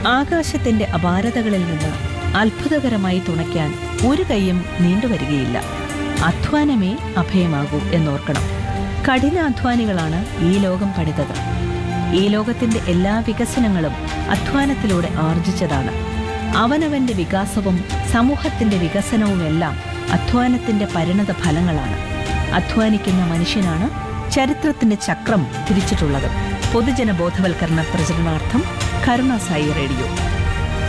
ആകാശത്തിന്റെ അപാരതകളിൽ നിന്ന് അത്ഭുതകരമായി തുണയ്ക്കാൻ ഒരു കൈയും നീണ്ടുവരികയില്ല അധ്വാനമേ അഭയമാകൂ എന്നോർക്കണം കഠിനാധ്വാനികളാണ് ഈ ലോകം പണിതത് ഈ ലോകത്തിന്റെ എല്ലാ വികസനങ്ങളും അധ്വാനത്തിലൂടെ ആർജിച്ചതാണ് അവനവന്റെ വികാസവും സമൂഹത്തിന്റെ വികസനവുമെല്ലാം അധ്വാനത്തിന്റെ പരിണത ഫലങ്ങളാണ് അധ്വാനിക്കുന്ന മനുഷ്യനാണ് ചരിത്രത്തിന്റെ ചക്രം തിരിച്ചിട്ടുള്ളത് പൊതുജന ബോധവൽക്കരണ പ്രചരണാർത്ഥം കരുണാസായി റേഡിയോ